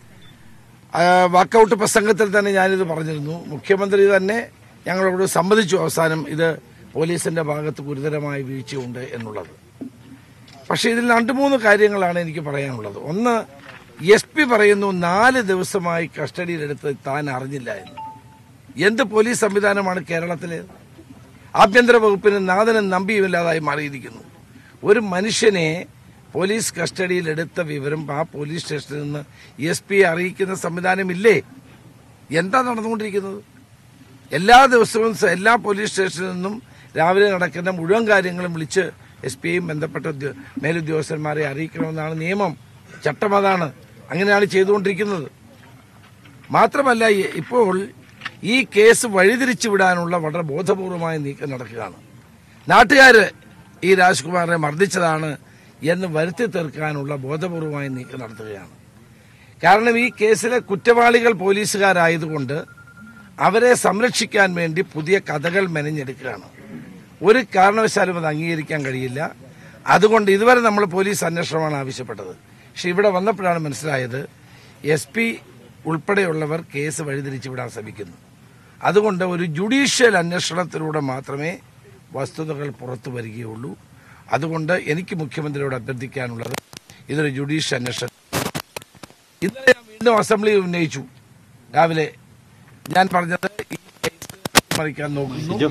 ആ, വാക്കൌട്ട് പ്രസംഗത്തിൽ തന്നെ ഞാനിത് പറഞ്ഞിരുന്നു മുഖ്യമന്ത്രി തന്നെ ഞങ്ങളോട് സമ്മതിച്ചു അവസാനം ഇത് പോലീസിന്റെ ഭാഗത്ത് ഗുരുതരമായ വീഴ്ചയുണ്ട് എന്നുള്ളത് പക്ഷേ ഇതിൽ രണ്ട് മൂന്ന് കാര്യങ്ങളാണ് എനിക്ക് പറയാനുള്ളത് ഒന്ന് എസ് പി പറയുന്നു നാല് ദിവസമായി കസ്റ്റഡിയിലെടുത്ത് താൻ അറിഞ്ഞില്ല എന്ന് എന്ത് പോലീസ് സംവിധാനമാണ് കേരളത്തിലെ ആഭ്യന്തര വകുപ്പിന് നാഥനും നമ്പിയുമില്ലാതായി മാറിയിരിക്കുന്നു ഒരു മനുഷ്യനെ പോലീസ് കസ്റ്റഡിയിൽ എടുത്ത വിവരം ആ പോലീസ് സ്റ്റേഷനിൽ നിന്ന് എസ് പിയെ അറിയിക്കുന്ന സംവിധാനമില്ലേ എന്താ നടന്നുകൊണ്ടിരിക്കുന്നത് എല്ലാ ദിവസവും സ- എല്ലാ പോലീസ് സ്റ്റേഷനിൽ നിന്നും രാവിലെ നടക്കുന്ന മുഴുവൻ കാര്യങ്ങളും വിളിച്ച് എസ് പിയെയും ബന്ധപ്പെട്ട ഉദ്യോ- മേലുദ്യോഗസ്ഥന്മാരെ അറിയിക്കണമെന്നാണ് നിയമം ചട്ടം അതാണ് അങ്ങനെയാണ് ചെയ്തുകൊണ്ടിരിക്കുന്നത് മാത്രമല്ല ഈ- ഇപ്പോൾ ഈ കേസ് വഴിതിരിച്ചു വിടാനുള്ള വളരെ ബോധപൂർവമായ നീക്കം നടക്കുകയാണ് നാട്ടുകാര് ഈ രാജ്കുമാറിനെ മർദ്ദിച്ചതാണ് എന്ന് വരുത്തി തീർക്കാനുള്ള ബോധപൂർവമായ നീക്കം നടത്തുകയാണ് കാരണം ഈ കേസിലെ കുറ്റവാളികൾ പോലീസുകാരായതുകൊണ്ട് അവരെ സംരക്ഷിക്കാൻ വേണ്ടി പുതിയ കഥകൾ മെനഞ്ഞെടുക്കുകയാണ് ഒരു കാരണവശാലും അത് അംഗീകരിക്കാൻ കഴിയില്ല അതുകൊണ്ട് ഇതുവരെ നമ്മൾ പോലീസ് അന്വേഷണമാണ് ആവശ്യപ്പെട്ടത് പക്ഷെ ഇവിടെ വന്നപ്പോഴാണ് മനസ്സിലായത് എസ് പി ഉൾപ്പെടെയുള്ളവർ കേസ് വഴിതിരിച്ചു വിടാൻ ശ്രമിക്കുന്നു അതുകൊണ്ട് ഒരു ജുഡീഷ്യൽ അന്വേഷണത്തിലൂടെ മാത്രമേ വസ്തുതകൾ പുറത്തു വരികയുള്ളൂ അതുകൊണ്ട് എനിക്ക് മുഖ്യമന്ത്രിയോട് അഭ്യർത്ഥിക്കാനുള്ളത് ഇതൊരു ജുഡീഷ്യൽ അന്വേഷണം ഇന്നലെ ഞാൻ വീണ്ടും അസംബ്ലിയിൽ ഉന്നയിച്ചു രാവിലെ ഞാൻ പറഞ്ഞത് ഈ കേസ് മറിക്കാൻ നോക്കുന്നു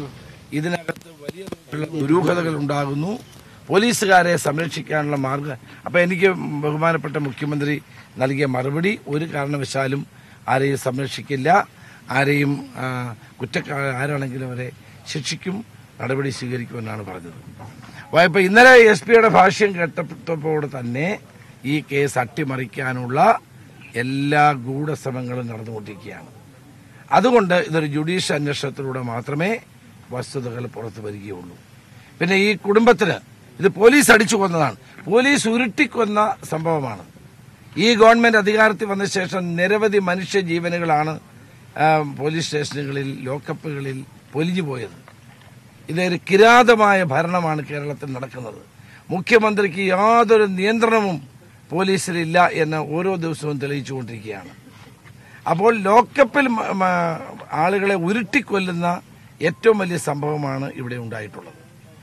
ഇതിനകത്ത് വലിയ തോതിലുള്ള ദുരൂഹതകൾ ഉണ്ടാകുന്നു പോലീസുകാരെ സംരക്ഷിക്കാനുള്ള മാർഗം അപ്പൊ എനിക്ക് ബഹുമാനപ്പെട്ട മുഖ്യമന്ത്രി നൽകിയ മറുപടി ഒരു കാരണവശാലും ആരെയും സംരക്ഷിക്കില്ല ആരെയും ആ, കുറ്റക്കാർ ആരാണെങ്കിലും അവരെ ശിക്ഷിക്കും നടപടി സ്വീകരിക്കുമെന്നാണ് പറഞ്ഞത് അപ്പോൾ ഇപ്പൊ ഇന്നലെ എസ് പിയുടെ ഭാഷ്യം കേട്ടപ്പോൾ തന്നെ ഈ കേസ് അട്ടിമറിക്കാനുള്ള എല്ലാ ഗൂഢശ്രമങ്ങളും നടന്നുകൊണ്ടിരിക്കുകയാണ് അതുകൊണ്ട് ഇതൊരു ജുഡീഷ്യൽ അന്വേഷണത്തിലൂടെ മാത്രമേ വസ്തുതകൾ പുറത്തു വരികയുള്ളൂ പിന്നെ ഈ കുടുംബത്തിന് ഇത് പോലീസ് അടിച്ചു കൊന്നതാണ് പോലീസ് ഉരുട്ടിക്കൊന്ന സംഭവമാണ് ഈ ഗവൺമെന്റ് അധികാരത്തിൽ വന്ന ശേഷം നിരവധി മനുഷ്യ ജീവനുകളാണ് ആ, പോലീസ് സ്റ്റേഷനുകളിൽ ലോക്കപ്പുകളിൽ പൊലിഞ്ഞു പോയത് ഇതൊരു കിരാതമായ ഭരണമാണ് കേരളത്തിൽ നടക്കുന്നത് മുഖ്യമന്ത്രിക്ക് യാതൊരു നിയന്ത്രണവും പോലീസിലില്ല എന്ന് ഓരോ ദിവസവും തെളിയിച്ചുകൊണ്ടിരിക്കുകയാണ് അപ്പോൾ ലോക്കപ്പിൽ മ- മ- ആളുകളെ ഉരുട്ടിക്കൊല്ലുന്ന ഏറ്റവും വലിയ സംഭവമാണ് ഇവിടെ ഉണ്ടായിട്ടുള്ളത്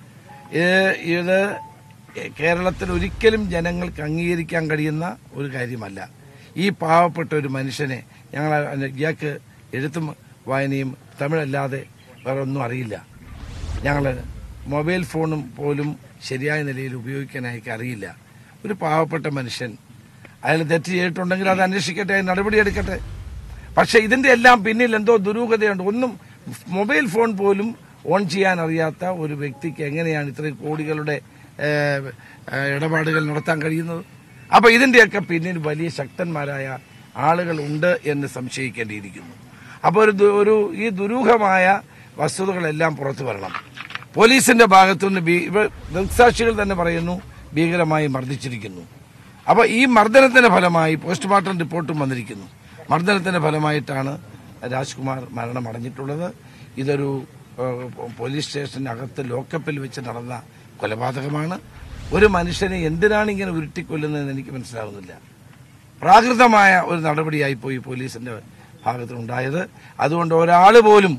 ഇത് ഇത് കേരളത്തിൽ ഒരിക്കലും ജനങ്ങൾക്ക് അംഗീകരിക്കാൻ കഴിയുന്ന ഒരു കാര്യമല്ല ഈ പാവപ്പെട്ട ഒരു മനുഷ്യനെ ഞങ്ങൾ ഇയാൾക്ക് എഴുത്തും വായനയും തമിഴല്ലാതെ വേറെ ഒന്നും അറിയില്ല ഞങ്ങൾ മൊബൈൽ ഫോണും പോലും ശരിയായ നിലയിൽ ഉപയോഗിക്കാൻ അയാൾക്ക് അറിയില്ല ഒരു പാവപ്പെട്ട മനുഷ്യൻ അയാൾ തെറ്റ് ചെയ്തിട്ടുണ്ടെങ്കിൽ അത് അന്വേഷിക്കട്ടെ അതിന് നടപടിയെടുക്കട്ടെ പക്ഷെ ഇതിന്റെ എല്ലാം പിന്നിൽ എന്തോ ദുരൂഹതയുണ്ട് ഒന്നും മൊബൈൽ ഫോൺ പോലും ഓൺ ചെയ്യാൻ അറിയാത്ത ഒരു വ്യക്തിക്ക് എങ്ങനെയാണ് ഇത്രയും കോടികളുടെ ഏഹ്, ഏഹ്, ഇടപാടുകൾ നടത്താൻ കഴിയുന്നത് അപ്പൊ ഇതിന്റെയൊക്കെ പിന്നിൽ വലിയ ശക്തന്മാരായ ആളുകൾ ഉണ്ട് എന്ന് സംശയിക്കേണ്ടിയിരിക്കുന്നു അപ്പോൾ ഒരു ദു- ഒരു ഈ ദുരൂഹമായ വസ്തുതകളെല്ലാം പുറത്തു വരണം പോലീസിന്റെ ഭാഗത്തുനിന്ന് ഭീ- ഇവ ദൃക്സാക്ഷികൾ തന്നെ പറയുന്നു ഭീകരമായി മർദ്ദിച്ചിരിക്കുന്നു അപ്പോൾ ഈ മർദ്ദനത്തിന്റെ ഫലമായി പോസ്റ്റ്മോർട്ടം റിപ്പോർട്ടും വന്നിരിക്കുന്നു മർദ്ദനത്തിന്റെ ഫലമായിട്ടാണ് രാജ്കുമാർ മരണമടഞ്ഞിട്ടുള്ളത് ഇതൊരു ഏഹ്, പോലീസ് സ്റ്റേഷനകത്ത് ലോക്കപ്പിൽ വെച്ച് നടന്ന കൊലപാതകമാണ് ഒരു മനുഷ്യനെ എന്തിനാണ് ഇങ്ങനെ ഉരുട്ടിക്കൊല്ലുന്നതെന്ന് എനിക്ക് മനസ്സിലാവുന്നില്ല പ്രാകൃതമായ ഒരു നടപടിയായി പോയി പോലീസിന്റെ ഭാഗത്തുനിന്നുണ്ടായത് അതുകൊണ്ട് ഒരാൾ പോലും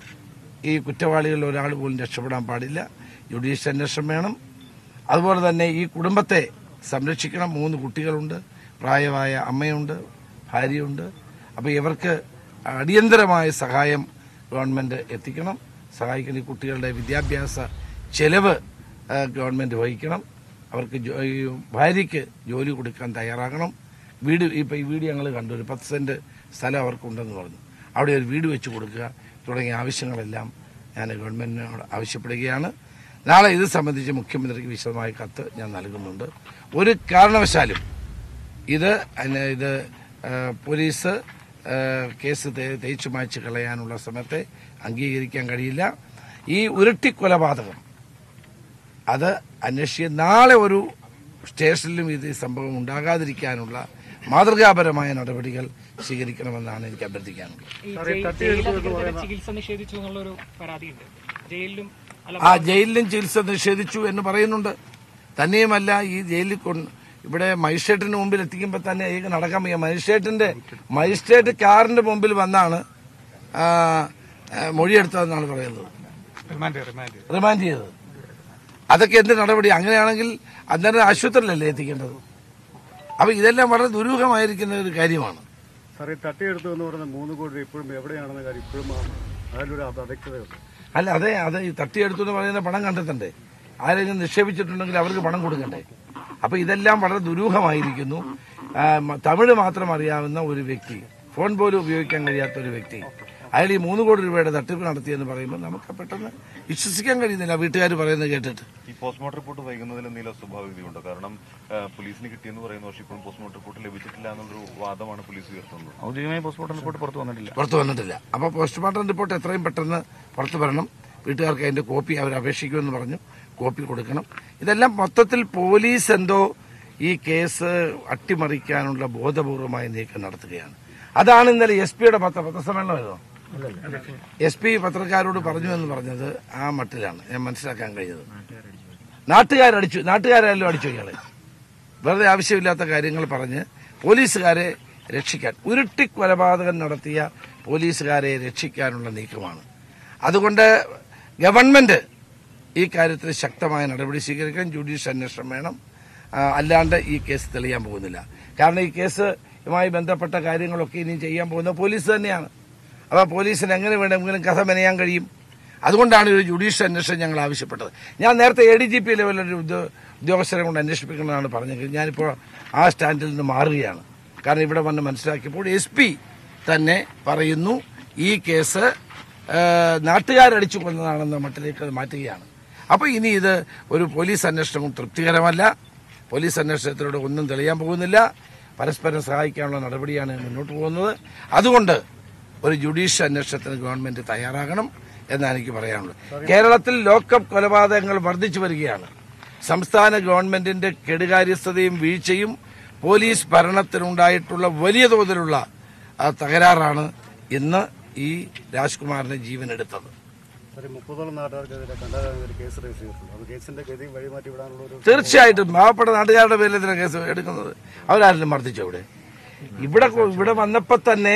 ഈ കുറ്റവാളികളിൽ ഒരാൾ പോലും രക്ഷപ്പെടാൻ പാടില്ല ജുഡീഷ്യൽ അന്വേഷണം വേണം അതുപോലെ തന്നെ ഈ കുടുംബത്തെ സംരക്ഷിക്കണം മൂന്ന് കുട്ടികളുണ്ട് പ്രായമായ അമ്മയുണ്ട് ഭാര്യയുണ്ട് അപ്പോൾ ഇവർക്ക് അടിയന്തരമായ സഹായം ഗവൺമെന്റ് എത്തിക്കണം സഹായിക്കുന്ന ഈ കുട്ടികളുടെ വിദ്യാഭ്യാസ ചെലവ് ആ, ഗവൺമെന്റ് വഹിക്കണം അവർക്ക് ജോ- ഈ ഭാര്യയ്ക്ക് ജോലി കൊടുക്കാൻ തയ്യാറാകണം വീട് ഇപ്പം ഈ വീട് ഞങ്ങൾ കണ്ടു ഒരു പത്ത് സെന്റ് സ്ഥലം അവർക്കുണ്ടെന്ന് പറഞ്ഞു അവിടെ ഒരു വീട് വെച്ച് കൊടുക്കുക തുടങ്ങിയ ആവശ്യങ്ങളെല്ലാം ഞാൻ ഗവൺമെന്റിനോട് ആവശ്യപ്പെടുകയാണ് നാളെ ഇത് സംബന്ധിച്ച് മുഖ്യമന്ത്രിക്ക് വിശദമായ കത്ത് ഞാൻ നൽകുന്നുണ്ട് ഒരു കാരണവശാലും ഇത് അന- ഇത് ആ, പോലീസ് ആ, കേസ് തേ- തേച്ചു മായ്ച്ച് കളയാനുള്ള ശ്രമത്തെ അംഗീകരിക്കാൻ കഴിയില്ല ഈ ഉരുട്ടി കൊലപാതകം അത് അന്വേഷിച്ച് നാളെ ഒരു സ്റ്റേഷനിലും ഇത് ഈ സംഭവം ഉണ്ടാകാതിരിക്കാനുള്ള മാതൃകാപരമായ നടപടികൾ സ്വീകരിക്കണമെന്നാണ് എനിക്ക് അഭ്യർത്ഥിക്കാനുള്ളത് ഈ ജയിൽ- ജയിലധികൃതരെ ചികിത്സ നിഷേധിച്ചു എന്നുള്ളൊരു പരാതിയുണ്ട് ജയിലിലും അല്ല ആ ജയിലിലും ചികിത്സ നിഷേധിച്ചു എന്ന് പറയുന്നുണ്ട് തന്നെയുമല്ല ഈ ജയിലിൽ കൊണ്ട് ഇവിടെ മജിസ്ട്രേറ്റിന് മുമ്പിൽ എത്തിക്കുമ്പോൾ തന്നെ ഈ നടക്കാൻ വയ്യ മജിസ്ട്രേറ്റിന്റെ മജിസ്ട്രേറ്റ് കാറിന്റെ മുമ്പിൽ വന്നാണ് ആ, ആ, മൊഴിയെടുത്തതെന്നാണ് പറയുന്നത് റിമാൻഡ് റിമാൻഡ് റിമാൻഡ് ചെയ്തത് അതൊക്കെ എന്ത് നടപടി അങ്ങനെയാണെങ്കിൽ അന്നേരം ആശുപത്രിയിലല്ലേ എത്തിക്കേണ്ടത് അപ്പൊ ഇതെല്ലാം വളരെ ദുരൂഹമായിരിക്കുന്ന ഒരു കാര്യമാണ് സാറേ തട്ടിയെടുത്തു എന്ന് പറയുന്ന മൂന്ന് കോടി രൂപ ഇപ്പോഴും എവിടെയാണെന്ന കാര്യം ഇപ്പോഴും ആ- അതിലൊരു അവ്യക്തതയുണ്ട് അല്ല അതെ അത് ഈ തട്ടിയെടുത്തു എന്ന് പറയുന്ന പണം കണ്ടെത്തണ്ടേ ആരെങ്കിലും നിക്ഷേപിച്ചിട്ടുണ്ടെങ്കിൽ അവർക്ക് പണം കൊടുക്കണ്ടേ അപ്പൊ ഇതെല്ലാം വളരെ ദുരൂഹമായിരിക്കുന്നു ആ, മ- തമിഴ് മാത്രം അറിയാവുന്ന ഒരു വ്യക്തി ഫോൺ പോലും ഉപയോഗിക്കാൻ കഴിയാത്ത ഒരു വ്യക്തി അയാൾ ഈ മൂന്ന് കോടി രൂപയുടെ തട്ടിപ്പ് നടത്തിയെന്ന് പറയുമ്പോൾ നമുക്ക് പെട്ടെന്ന് വിശ്വസിക്കാൻ കഴിയുന്നില്ല വീട്ടുകാർ പറയുന്നത് കേട്ടിട്ട് ഈ പോസ്റ്റ്മോർട്ടം റിപ്പോർട്ട് വൈകുന്നതിൽ എന്തെങ്കിലും അസ്വാഭാവികതയുണ്ടോ കാരണം ആ, പോലീസിന് കിട്ടിയെന്ന് പറയുന്നു പക്ഷേ ഇപ്പോഴും പോസ്റ്റ്മോർട്ടം റിപ്പോർട്ട് ലഭിച്ചിട്ടില്ല എന്നുള്ളൊരു വാദമാണ് പോലീസ് ഉയർത്തുന്നത് ഔദ്യോഗികമായി പോസ്റ്റ്മോർട്ടം റിപ്പോർട്ട് പുറത്തു വന്നിട്ടില്ല പുറത്തു വന്നിട്ടില്ല അപ്പോൾ പോസ്റ്റ്മോർട്ടം റിപ്പോർട്ട് എത്രയും പെട്ടെന്ന് പുറത്തു വരണം വീട്ടുകാർക്ക് അതിന്റെ കോപ്പി അവർ അപേക്ഷിക്കുമെന്ന് പറഞ്ഞു കോപ്പി കൊടുക്കണം ഇതെല്ലാം മൊത്തത്തിൽ പോലീസ് എന്തോ ഈ കേസ് അട്ടിമറിക്കാനുള്ള ബോധപൂർവമായ നീക്കം നടത്തുകയാണ് അതാണ് ഇന്നലെ എസ് പിയുടെ പത്ര പത്രസമ്മേളനമായിരുന്നോ എസ് പി പത്രക്കാരോട് പറഞ്ഞു എന്ന് പറഞ്ഞത് ആ മട്ടിലാണ് ഞാൻ മനസ്സിലാക്കാൻ കഴിഞ്ഞത് നാട്ടുകാരടിച്ചു നാട്ടുകാരായാലും അടിച്ചു ഇയാളെ വെറുതെ ആവശ്യമില്ലാത്ത കാര്യങ്ങൾ പറഞ്ഞ് പോലീസുകാരെ രക്ഷിക്കാൻ ഉരുട്ടി കൊലപാതകം നടത്തിയ പോലീസുകാരെ രക്ഷിക്കാനുള്ള നീക്കമാണ് അതുകൊണ്ട് ഗവൺമെന്റ് ഈ കാര്യത്തിൽ ശക്തമായ നടപടി സ്വീകരിക്കണം ജുഡീഷ്യൽ അന്വേഷണം വേണം ആ, അല്ലാണ്ട് ഈ കേസ് തെളിയാൻ പോകുന്നില്ല കാരണം ഈ കേസുമായി ബന്ധപ്പെട്ട കാര്യങ്ങളൊക്കെ ഇനി ചെയ്യാൻ പോകുന്നത് പോലീസ് തന്നെയാണ് അപ്പോൾ പോലീസിന് എങ്ങനെ വേണമെങ്കിലും കഥ മെനയാൻ കഴിയും അതുകൊണ്ടാണ് ഒരു ജുഡീഷ്യൽ അന്വേഷണം ഞങ്ങൾ ആവശ്യപ്പെട്ടത് ഞാൻ നേരത്തെ എ ഡി ജി പി ലെവലൊരു ഉദ്യോ- ഉദ്യോഗസ്ഥരെ കൊണ്ട് അന്വേഷിപ്പിക്കണമെന്നാണ് പറഞ്ഞത് ഞാനിപ്പോൾ ആ സ്റ്റാൻഡിൽ നിന്ന് മാറുകയാണ് കാരണം ഇവിടെ വന്ന് മനസ്സിലാക്കിയപ്പോൾ എസ് പി തന്നെ പറയുന്നു ഈ കേസ് ആ, നാട്ടുകാരടിച്ചു കൊന്നതാണെന്ന മട്ടിലേക്ക് അത് മാറ്റുകയാണ് അപ്പോൾ ഇനി ഇത് ഒരു പോലീസ് അന്വേഷണം തൃപ്തികരമല്ല പോലീസ് അന്വേഷണത്തിലൂടെ ഒന്നും തെളിയാൻ പോകുന്നില്ല പരസ്പരം സഹായിക്കാനുള്ള നടപടിയാണ് മുന്നോട്ട് പോകുന്നത് അതുകൊണ്ട് ഒരു ജുഡീഷ്യൽ അന്വേഷണത്തിന് ഗവൺമെന്റ് തയ്യാറാകണം എന്നാണ് എനിക്ക് പറയാനുള്ളത് കേരളത്തിൽ ലോക്കപ്പ് കൊലപാതകങ്ങൾ വർദ്ധിച്ചു വരികയാണ് സംസ്ഥാന ഗവൺമെന്റിന്റെ കെടുകാര്യസ്ഥതയും വീഴ്ചയും പോലീസ് ഭരണത്തിനുണ്ടായിട്ടുള്ള വലിയ തോതിലുള്ള ആ, തകരാറാണ് ഇന്ന് ഈ രാജ്കുമാറിന്റെ ജീവനെടുത്തത് ഒരു മുപ്പതോളം നാട്ടുകാർക്കെതിരെ കണ്ടാൽ കേസ് രജിസ്റ്റർ ചെയ്തിട്ടുണ്ട് അത് കേസിന്റെ ഗതി വഴിമാറ്റി വിടാനുള്ള ഒരു തീർച്ചയായിട്ടും പാവപ്പെട്ട നാട്ടുകാരുടെ പേരിൽ ഇതിനെ കേസ് എടുക്കുന്നത് അവരാരെങ്കിലും മർദ്ദിച്ചോ ഇവിടെ ഇവിടെ കൊ- ഇവിടെ വന്നപ്പോ തന്നെ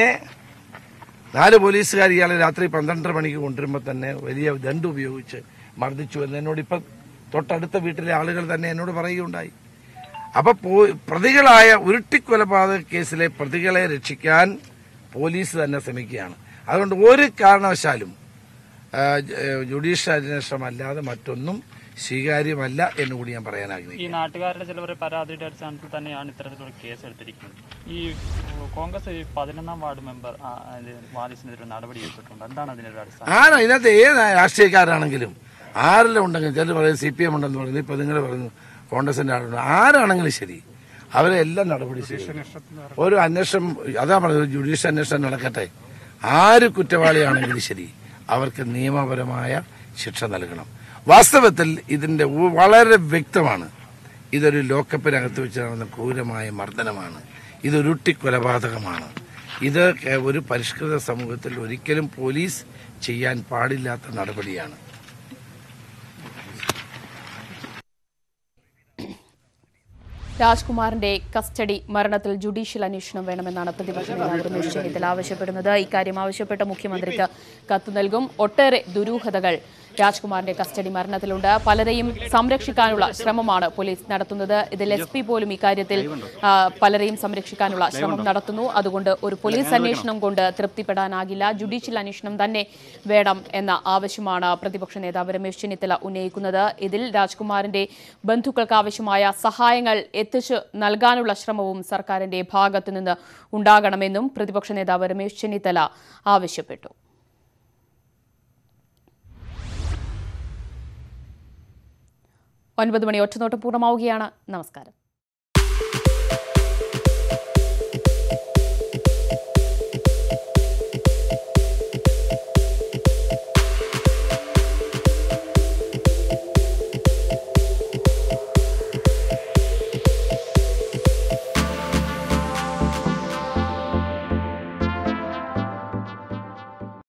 നാല് പോലീസുകാർ ഇയാളെ രാത്രി പന്ത്രണ്ടര മണിക്ക് കൊണ്ടുവരുമ്പോൾ തന്നെ വലിയ ദണ്ട് ഉപയോഗിച്ച് മർദ്ദിച്ചു എന്ന് എന്നോട് ഇപ്പം തൊട്ടടുത്ത വീട്ടിലെ ആളുകൾ തന്നെ എന്നോട് പറയുകയുണ്ടായി അപ്പൊ പോ- പ്രതികളായ ഉരുട്ടിക്കൊലപാതക കേസിലെ പ്രതികളെ രക്ഷിക്കാൻ പോലീസ് തന്നെ ശ്രമിക്കുകയാണ് അതുകൊണ്ട് ഒരു കാരണവശാലും ആ, ജ- ജുഡീഷ്യൽ അന്വേഷണം അല്ലാതെ മറ്റൊന്നും സ്വീകാര്യമല്ല എന്നുകൂടി ഞാൻ പറയാൻ ആഗ്രഹിക്കുന്നു ഈ നാട്ടുകാരുടെ ചിലവരുടെ പരാതിയുടെ അടിസ്ഥാനത്തിൽ തന്നെയാണ് ഇത്തരത്തിലൊരു കേസ് എടുത്തിരിക്കുന്നത് ഈ കോൺഗ്രസ് ഈ പതിനൊന്നാം വാർഡ് മെമ്പർ ആ, അത് വാദിസിനെതിരെ നടപടി എടുത്തിട്ടുണ്ട് എന്താണ് അതിനൊരു അടിസ്ഥാനം ആരാ ഇതിനകത്ത് ഏത് രാഷ്ട്രീയക്കാരാണെങ്കിലും ആരെല്ലാം ഉണ്ടെങ്കിലും ചിലർ പറയും സി പി എം ഉണ്ടെന്ന് പറയുന്നു ഇപ്പൊ നിങ്ങൾ പറയുന്നു കോൺഗ്രസിന്റെ ആളുണ്ട് ആരാണെങ്കിലും ശരി അവരെ എല്ലാം നടപടി ചെയ്യും ഒരു അന്വേഷണം അതാ പറയുന്നത് ഒരു ജുഡീഷ്യൽ അന്വേഷണം നടക്കട്ടെ ആര് കുറ്റവാളിയാണെങ്കിലും ശരി അവർക്ക് നിയമപരമായ ശിക്ഷ നൽകണം വാസ്തവത്തിൽ ഇതിന്റെ ഉ- വളരെ വ്യക്തമാണ് ഇതൊരു ലോക്കപ്പിനകത്ത് വെച്ച് നടന്ന ക്രൂരമായ മർദ്ദനമാണ് ഇതൊരുട്ടി കൊലപാതകമാണ് ഇത് കേ- ഒരു പരിഷ്കൃത സമൂഹത്തിൽ ഒരിക്കലും പോലീസ് ചെയ്യാൻ പാടില്ലാത്ത നടപടിയാണ് രാജ്കുമാറിന്റെ കസ്റ്റഡി മരണത്തിൽ ജുഡീഷ്യൽ അന്വേഷണം വേണമെന്നാണ് പ്രതിപക്ഷ നേതാവ് രമേശ് ചെന്നിത്തല ആവശ്യപ്പെടുന്നത് ഇക്കാര്യം ആവശ്യപ്പെട്ട മുഖ്യമന്ത്രിക്ക് കത്ത് നൽകും ഒട്ടേറെ ദുരൂഹതകൾ രാജ്കുമാറിന്റെ കസ്റ്റഡി മരണത്തിലുണ്ട് പലരെയും സംരക്ഷിക്കാനുള്ള ശ്രമമാണ് പോലീസ് നടത്തുന്നത് ഇതിൽ എസ് പി പോലും ഇക്കാര്യത്തിൽ ആ, പലരെയും സംരക്ഷിക്കാനുള്ള ശ്രമം നടത്തുന്നു അതുകൊണ്ട് ഒരു പോലീസ് അന്വേഷണം കൊണ്ട് തൃപ്തിപ്പെടാനാകില്ല ജുഡീഷ്യൽ അന്വേഷണം തന്നെ വേണം എന്ന ആവശ്യമാണ് പ്രതിപക്ഷ നേതാവ് രമേശ് ചെന്നിത്തല ഉന്നയിക്കുന്നത് ഇതിൽ രാജ്കുമാറിന്റെ ബന്ധുക്കൾക്ക് ആവശ്യമായ സഹായങ്ങൾ എത്തിച്ചു നൽകാനുള്ള ശ്രമവും സർക്കാരിന്റെ ഭാഗത്തു നിന്ന് ഉണ്ടാകണമെന്നും പ്രതിപക്ഷ നേതാവ് രമേശ് ചെന്നിത്തല ആവശ്യപ്പെട്ടു ഒൻപത് മണി ഒറ്റനോട്ടം പൂർണ്ണമാവുകയാണ് നമസ്കാരം